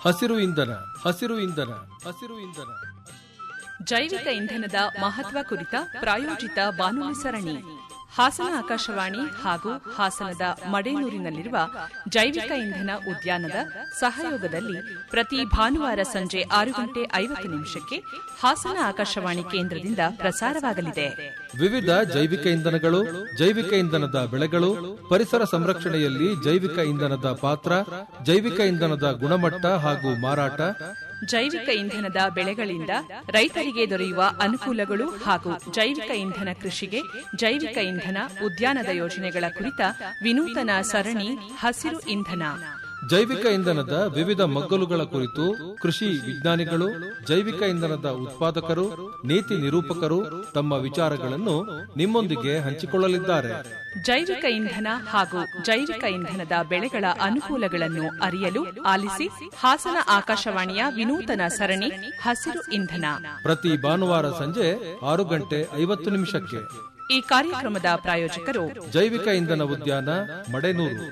ಹಸಿರು ಇಂಧನ ಹಸಿರು ಇಂಧನ ಹಸಿರು ಇಂಧನ ಜೈವಿಕ ಇಂಧನದ ಮಹತ್ವ ಕುರಿತ ಪ್ರಾಯೋಜಿತ ಬಾನುಲಿ ಸರಣಿ ಹಾಸನ ಆಕಾಶವಾಣಿ ಹಾಗೂ ಹಾಸನದ ಮಡೇನೂರಿನಲ್ಲಿರುವ ಜೈವಿಕ ಇಂಧನ ಉದ್ಯಾನದ ಸಹಯೋಗದಲ್ಲಿ ಪ್ರತಿ ಭಾನುವಾರ ಸಂಜೆ ಆರು ಗಂಟೆ ಐವತ್ತು ನಿಮಿಷಕ್ಕೆ ಹಾಸನ ಆಕಾಶವಾಣಿ ಕೇಂದ್ರದಿಂದ ಪ್ರಸಾರವಾಗಲಿದೆ ವಿವಿಧ ಜೈವಿಕ ಇಂಧನಗಳು ಜೈವಿಕ ಇಂಧನದ ಬೆಳೆಗಳು ಪರಿಸರ ಸಂರಕ್ಷಣೆಯಲ್ಲಿ ಜೈವಿಕ ಇಂಧನದ ಪಾತ್ರ ಜೈವಿಕ ಇಂಧನದ ಗುಣಮಟ್ಟ ಹಾಗೂ ಮಾರಾಟ ಜೈವಿಕ ಇಂಧನದ ಬೆಳೆಗಳಿಂದ ರೈತರಿಗೆ ದೊರೆಯುವ ಅನುಕೂಲಗಳು ಹಾಗೂ ಜೈವಿಕ ಇಂಧನ ಕೃಷಿಗೆ ಜೈವಿಕ ಇಂಧನ ಉದ್ಯಾನದ ಯೋಜನೆಗಳ ಕುರಿತ ವಿನೂತನ ಸರಣಿ ಹಸಿರು ಇಂಧನ ಜೈವಿಕ ಇಂಧನದ ವಿವಿಧ ಮಗ್ಗಲುಗಳ ಕುರಿತು ಕೃಷಿ ವಿಜ್ಞಾನಿಗಳು ಜೈವಿಕ ಇಂಧನದ ಉತ್ಪಾದಕರು ನೀತಿ ನಿರೂಪಕರು ತಮ್ಮ ವಿಚಾರಗಳನ್ನು ನಿಮ್ಮೊಂದಿಗೆ ಹಂಚಿಕೊಳ್ಳಲಿದ್ದಾರೆ ಜೈವಿಕ ಇಂಧನ ಹಾಗೂ ಜೈವಿಕ ಇಂಧನದ ಬೆಳೆಗಳ ಅನುಕೂಲಗಳನ್ನು ಅರಿಯಲು ಆಲಿಸಿ ಹಾಸನ ಆಕಾಶವಾಣಿಯ ವಿನೂತನ ಸರಣಿ ಹಸಿರು ಇಂಧನ ಪ್ರತಿ ಭಾನುವಾರ ಸಂಜೆ ಆರು ಗಂಟೆ ಐವತ್ತು ನಿಮಿಷಕ್ಕೆ ಈ ಕಾರ್ಯಕ್ರಮದ ಪ್ರಾಯೋಜಕರು ಜೈವಿಕ ಇಂಧನ ಉದ್ಯಾನ ಮಡೆನೂರು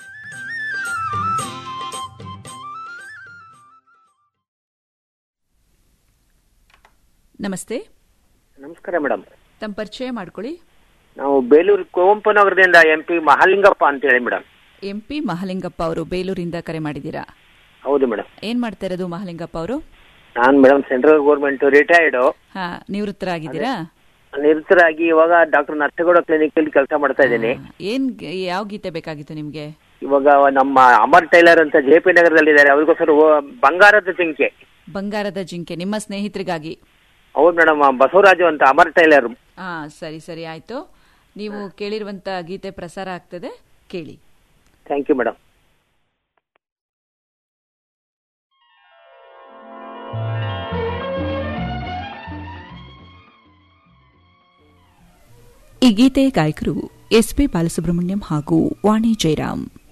ನಮಸ್ತೆ ನಮಸ್ಕಾರ ಮೇಡಮ್ ತಮ್ಮ ಪರಿಚಯ ಮಾಡ್ಕೊಳ್ಳಿ ನಾವು ಬೇಲೂರು ಕುವೆಂಪು ನಗರದಿಂದ ಎಂ ಪಿ ಮಹಾಲಿಂಗಪ್ಪ ಅಂತ ಹೇಳಿ ಮೇಡಮ್ ಎಂ ಪಿ ಮಹಾಲಿಂಗಪ್ಪ ಅವರು ಬೇಲೂರಿಂದ ಕರೆ ಮಾಡಿದ್ದೀರಾ ಹೌದು ಮೇಡಮ್ ಏನ್ ಮಾಡ್ತಾ ಇರೋದು ಮಹಾಲಿಂಗಪ್ಪ ಅವರು ನಾನು ಮೇಡಮ್ ಸೆಂಟ್ರಲ್ ಗೌರ್ಮೆಂಟ್ ರಿಟೈರ್ಡ್ ಹಾ ನಿವೃತ್ತರಾಗಿದ್ದೀರಾ ನಿರತರಾಗಿ ಇವಾಗ ಡಾಕ್ಟರ್ ನರ್ಸಗೌಡ ಕ್ಲಿನಿಕ್ ಅಲ್ಲಿ ಕೆಲಸ ಮಾಡ್ತಾ ಇದ್ದೀನಿ ಏನ್ ಗ- ಯಾವ ಗೀತೆ ಬೇಕಾಗಿತ್ತು ನಿಮ್ಗೆ ಇವಾಗ ನಮ್ಮ ಅಮರ್ ಟೈಲರ್ ಅಂತ ಜೆ ಪಿ ನಗರದಲ್ಲಿ ಇದ್ದಾರೆ ಅವ್ರಿಗೋಸ್ಕರ ಓ- ಬಂಗಾರದ ಜಿಂಕೆ ಬಂಗಾರದ ಜಿಂಕೆ ನಿಮ್ಮ ಸ್ನೇಹಿತರಿಗಾಗಿ ಹೌದು ಮೇಡಮ್ ಬಸವರಾಜು ಅಂತ ಅಮರ್ ಟೈಲರ್ ಹಾ ಸರಿ ಸರಿ ಆಯ್ತು ನೀವು ಕೇಳಿರುವಂತ ಗೀತೆ ಪ್ರಸಾರ ಆಗ್ತದೆ ಕೇಳಿ ಥ್ಯಾಂಕ್ ಯು ಮೇಡಮ್ ಈ ಗೀತೆಯ ಗಾಯಕರು ಎಸ್ ಪಿ ಬಾಲಸುಬ್ರಹ್ಮಣ್ಯಂ ಹಾಗೂ ವಾಣಿ ಜಯರಾಮ್